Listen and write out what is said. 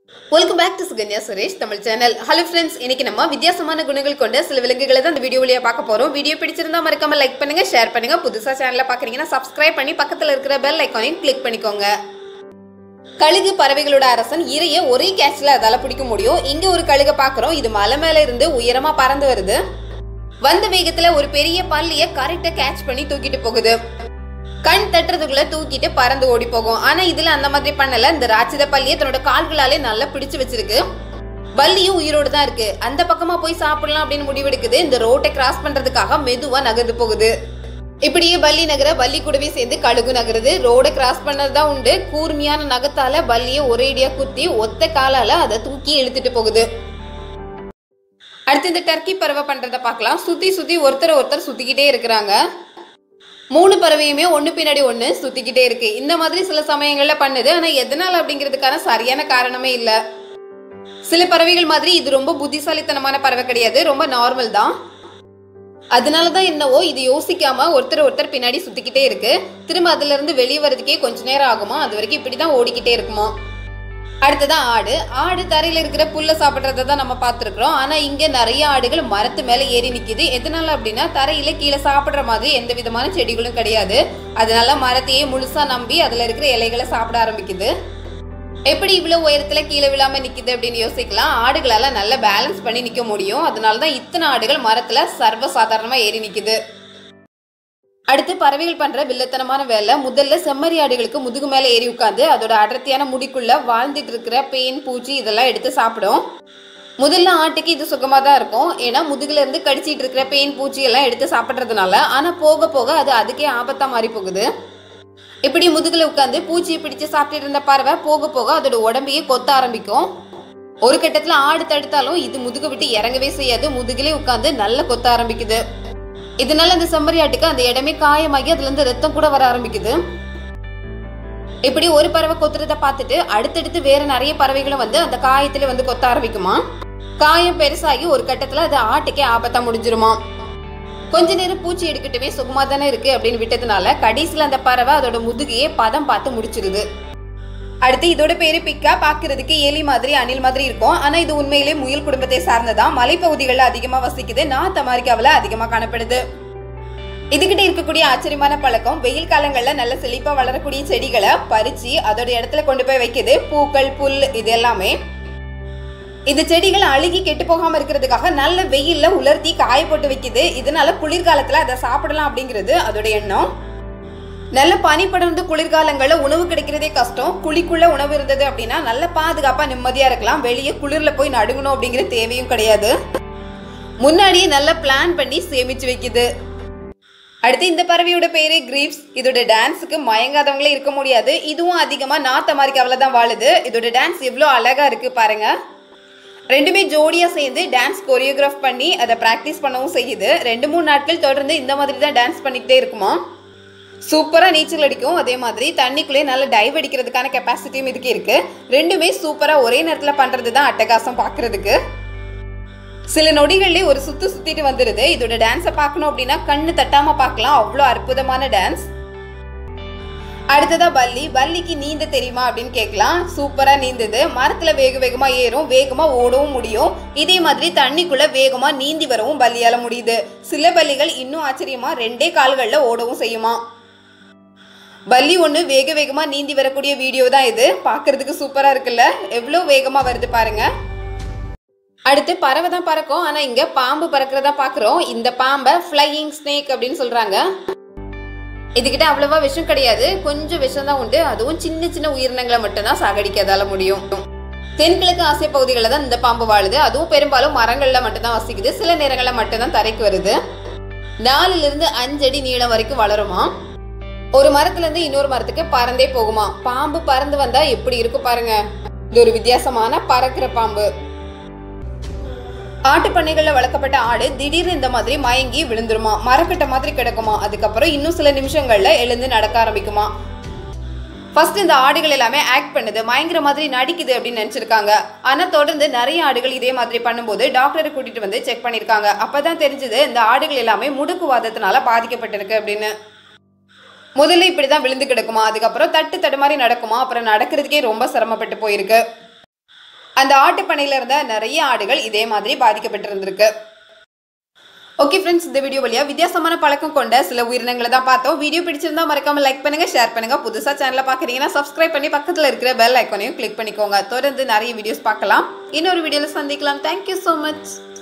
welcome back to Sukanya Suresh Tamil channel hello friends இன்னைக்கு நம்ம வித்தியாசமான குணங்கள் கொண்ட சில விலங்குகளை தான் இந்த வீடியோ வழியா பார்க்க போறோம் வீடியோ பிடிச்சிருந்தா மறக்காம லைக் பண்ணுங்க ஷேர் பண்ணுங்க புதுசா சேனலை பாக்குறீங்கன்னா சப்ஸ்கிரைப் பண்ணி பக்கத்துல இருக்கிற பெல் ஐக்கானையும் கிளிக் பண்ணிக்கோங்க கழுகு பறவைகளோட அரசன் இரைய ஒரே கேட்ச்ல அதால பிடிக்க முடியும் இங்க ஒரு கழுகை பாக்குறோம் இது மலை மேல இருந்து உயரமா பறந்து வருது வந்த வேகத்துல ஒரு பெரிய பல்லிய கரெக்டா கேட்ச் பண்ணி தூக்கிட்டு போகுது கண் தட்டுறதுக்குள்ள தூக்கிட்டு பறந்து ஓடி போகும் ஆனா இதுல அந்த மாதிரி பண்ணல இந்த ராட்சத பள்ளியை தன்னோட கால்களாலே நல்லா பிடிச்சு வச்சிருக்கு பல்லியும் உயிரோடு தான் இருக்கு அந்த பக்கமா போய் சாப்பிடலாம் அப்படின்னு முடிவெடுக்குது இந்த ரோட்டை கிராஸ் பண்றதுக்காக மெதுவா நகர்ந்து போகுது இப்படியே பல்லி நகர பல்லி கூடவே சேர்ந்து கழுகு நகருது ரோட கிராஸ் பண்ணதுதான் உண்டு கூர்மையான நகத்தால பல்லியை ஒரேடியா குத்தி ஒத்த காலால அதை தூக்கி இழுத்துட்டு போகுது அடுத்து இந்த டர்க்கி பறவை பண்றத பார்க்கலாம் சுத்தி சுத்தி ஒருத்தர் ஒருத்தர் சுத்திக்கிட்டே இருக்கிறாங்க மூணு பறவையுமே ஒண்ணு பின்னாடி ஒண்ணு சுத்திக்கிட்டே இருக்கு இந்த மாதிரி சில சமயங்கள்ல பண்ணுது ஆனா எதனால அப்படிங்கிறதுக்கான சரியான காரணமே இல்ல சில பறவைகள் மாதிரி இது ரொம்ப புத்திசாலித்தனமான பறவை கிடையாது ரொம்ப நார்மல் தான் அதனாலதான் என்னவோ இது யோசிக்காம ஒருத்தர் ஒருத்தர் பின்னாடி சுத்திக்கிட்டே இருக்கு திரும்ப அதுல இருந்து வெளியே வர்றதுக்கே கொஞ்ச நேரம் ஆகுமா அது வரைக்கும் இப்படிதான் ஓடிக்கிட்டே இருக்குமா அடுத்ததான் ஆடு ஆடு தரையில இருக்கிற புல்ல சாப்பிடுறத தான் நம்ம பார்த்துருக்குறோம் ஆனா இங்க நிறைய ஆடுகள் மரத்து மேல ஏறி நிக்குது எதனால அப்படின்னா தரையில கீழே சாப்பிடுற மாதிரி எந்த விதமான செடிகளும் கிடையாது அதனால மரத்தையே முழுசா நம்பி அதுல இருக்கிற இலைகளை சாப்பிட ஆரம்பிக்குது எப்படி இவ்வளவு உயரத்துல கீழே விழாம நிக்குது அப்படின்னு யோசிக்கலாம் ஆடுகளால நல்ல பேலன்ஸ் பண்ணி நிக்க முடியும் அதனாலதான் இத்தனை ஆடுகள் மரத்துல சர்வ சாதாரணமா ஏறி நிக்குது அடுத்து பறவைகள் பண்ற வில்லத்தனமான வேலை முதல்ல செம்மறி ஆடுகளுக்கு முதுகு மேல ஏறி உட்காந்து அதோட அடர்த்தியான முடிக்குள்ள வாழ்ந்துட்டு இருக்கிற பேன் பூச்சி இதெல்லாம் எடுத்து சாப்பிடும் முதல்ல ஆட்டுக்கு இது சுகமா தான் இருக்கும் ஏன்னா முதுகுல இருந்து கடிச்சிட்டு இருக்கிற பேன் பூச்சி எல்லாம் எடுத்து சாப்பிடுறதுனால ஆனா போக போக அது அதுக்கே ஆபத்தா மாறி போகுது இப்படி முதுகுல உட்காந்து பூச்சியை பிடிச்சு சாப்பிட்டுட்டு இருந்த பறவை போக போக அதோட உடம்பையே கொத்த ஆரம்பிக்கும் ஒரு கட்டத்துல ஆடு தடுத்தாலும் இது முதுக விட்டு இறங்கவே செய்யாது முதுகிலே உட்காந்து நல்ல கொத்த ஆரம்பிக்குது இதனால அந்த செம்மறி ஆட்டுக்கு அந்த இடமே காயமாகி அதுல இருந்து ரத்தம் கூட வர ஆரம்பிக்குது இப்படி ஒரு பறவை கொத்துறத பார்த்துட்டு அடுத்தடுத்து வேற நிறைய பறவைகளும் வந்து அந்த காயத்துல வந்து கொத்த ஆரம்பிக்குமா காயம் பெருசாகி ஒரு கட்டத்துல அது ஆட்டுக்கே ஆபத்தா முடிஞ்சிருமா கொஞ்ச நேரம் பூச்சி எடுக்கட்டுமே சுகமா தானே இருக்கு அப்படின்னு விட்டதுனால கடைசியில அந்த பறவை அதோட முதுகையே பதம் பார்த்து முடிச்சிருது அடுத்து இதோட பேரு பிக்கா பாக்குறதுக்கு எலி மாதிரி அணில் மாதிரி இருக்கும் ஆனா இது உண்மையிலே முயல் குடும்பத்தை சார்ந்ததா மலைப்பகுதிகளில் அதிகமா வசிக்குது நார்த் அமெரிக்காவில் அதிகமா காணப்படுது இதுகிட்ட இருக்கக்கூடிய ஆச்சரியமான பழக்கம் வெயில் காலங்கள்ல நல்ல செழிப்பா வளரக்கூடிய செடிகளை பறிச்சு அதோட இடத்துல கொண்டு போய் வைக்குது பூக்கள் புல் இது எல்லாமே இந்த செடிகள் அழுகி கெட்டு போகாம இருக்கிறதுக்காக நல்ல வெயில்ல உலர்த்தி காய போட்டு வைக்குது இதனால குளிர்காலத்துல அதை சாப்பிடலாம் அப்படிங்கிறது அதோட எண்ணம் நல்ல பனி படர்ந்து குளிர்காலங்கள்ல உணவு கிடைக்கிறதே கஷ்டம் குழிக்குள்ள உணவு இருந்தது அப்படின்னா நல்ல பாதுகாப்பா நிம்மதியா இருக்கலாம் வெளியே குளிர்ல போய் நடுங்கணும் அப்படிங்கிற தேவையும் கிடையாது முன்னாடியே நல்லா பிளான் பண்ணி சேமிச்சு வைக்குது அடுத்து இந்த பறவையோட பேரு கிரீப்ஸ் இதோட டான்ஸுக்கு மயங்காதவங்களே இருக்க முடியாது இதுவும் அதிகமா நார்த் அமெரிக்காவில் தான் வாழுது இதோட டான்ஸ் எவ்வளோ அழகா இருக்கு பாருங்க ரெண்டுமே ஜோடியா சேர்ந்து டான்ஸ் கொரியோகிராஃப் பண்ணி அதை ப்ராக்டிஸ் பண்ணவும் செய்யுது ரெண்டு மூணு நாட்கள் தொடர்ந்து இந்த மாதிரி தான் டான்ஸ் பண்ணிக்கிட்டே இருக்குமா சூப்பரா நீச்சல் அடிக்கும் அதே மாதிரி தண்ணிக்குள்ளே நல்லா டைவ் அடிக்கிறதுக்கான கெப்பாசிட்டியும் இதுக்கு இருக்கு ரெண்டுமே சூப்பரா ஒரே நேரத்துல பண்றது தான் அட்டகாசம் பாக்குறதுக்கு சில நொடிகள்லயே ஒரு சுத்து சுத்திட்டு வந்துருது இதோட டான்ஸை பார்க்கணும் அப்படின்னா கண்ணு தட்டாம பார்க்கலாம் அவ்வளோ அற்புதமான டான்ஸ் அடுத்ததா பல்லி பல்லிக்கு நீந்த தெரியுமா அப்படின்னு கேட்கலாம் சூப்பரா நீந்தது மரத்துல வேக வேகமா ஏறும் வேகமா ஓடவும் முடியும் இதே மாதிரி தண்ணிக்குள்ள வேகமா நீந்தி வரவும் பல்லியால முடியுது சில பல்லிகள் இன்னும் ஆச்சரியமா ரெண்டே கால்கள்ல ஓடவும் செய்யுமா பல்லி ஒன்று வேக வேகமா நீந்தி வரக்கூடிய வீடியோ தான் இது பார்க்கிறதுக்கு சூப்பரா இருக்குல்ல எவ்வளோ வேகமா வருது பாருங்க அடுத்து பறவை தான் பறக்கும் ஆனா இங்க பாம்பு பறக்கிறதா பாக்குறோம் இந்த பாம்பை ஃப்ளையிங் ஸ்னேக் அப்படின்னு சொல்றாங்க இதுகிட்ட அவ்வளவா விஷம் கிடையாது கொஞ்சம் விஷம் தான் உண்டு அதுவும் சின்ன சின்ன உயிரினங்களை மட்டும்தான் சாகடிக்கதால முடியும் தென்கிழக்கு ஆசிய பகுதிகளில் தான் இந்த பாம்பு வாழுது அதுவும் பெரும்பாலும் மரங்கள்ல மட்டும்தான் வசிக்குது சில நேரங்களில் மட்டும்தான் தரைக்கு வருது நாலுல இருந்து அஞ்சு அடி நீளம் வரைக்கும் வளருமா ஒரு மரத்துல இருந்து இன்னொரு மரத்துக்கு பறந்தே போகுமா பாம்பு பறந்து வந்தா எப்படி இருக்கும் பாருங்க இது ஒரு வித்தியாசமான பறக்கிற பாம்பு ஆட்டு பண்ணைகள்ல வளர்க்கப்பட்ட ஆடு திடீர்னு இந்த மாதிரி மயங்கி விழுந்துருமா மரக்கட்ட மாதிரி கிடக்குமா அதுக்கப்புறம் இன்னும் சில நிமிஷங்கள்ல எழுந்து நடக்க ஆரம்பிக்குமா ஃபர்ஸ்ட் இந்த ஆடுகள் எல்லாமே ஆக்ட் பண்ணுது மயங்கிற மாதிரி நடிக்குது அப்படின்னு நினைச்சிருக்காங்க ஆனா தொடர்ந்து நிறைய ஆடுகள் இதே மாதிரி பண்ணும்போது டாக்டரை கூட்டிட்டு வந்து செக் பண்ணிருக்காங்க அப்பதான் தெரிஞ்சது இந்த ஆடுகள் எல்லாமே முடுக்குவாதத்தினால பாதிக்கப்பட்டிருக்கு அப்படின்னு முதல்ல இப்படிதான் விழுந்து கிடக்குமா அதுக்கப்புறம் தட்டு தடு மாதிரி நடக்குமா அப்புறம் நடக்கிறதுக்கே ரொம்ப சிரமப்பட்டு போயிருக்கு அந்த ஆட்டு பண்ணையில இருந்த நிறைய ஆடுகள் இதே மாதிரி பாதிக்கப்பட்டிருந்திருக்கு ஓகே ஃப்ரெண்ட்ஸ் இந்த வீடியோ வழியா வித்தியாசமான பழக்கம் கொண்ட சில உயிரினங்களை தான் பார்த்தோம் வீடியோ பிடிச்சிருந்தா மறக்காம லைக் பண்ணுங்க ஷேர் பண்ணுங்க புதுசா சேனலை பாக்குறீங்கன்னா சப்ஸ்கிரைப் பண்ணி பக்கத்துல இருக்கிற பெல் ஐக்கானையும் கிளிக் பண்ணிக்கோங்க தொடர்ந்து நிறைய வீடியோஸ் பார்க்கலாம் இன்னொரு வீடியோல சந்திக்கலாம் தேங்க்யூ ஸோ மச்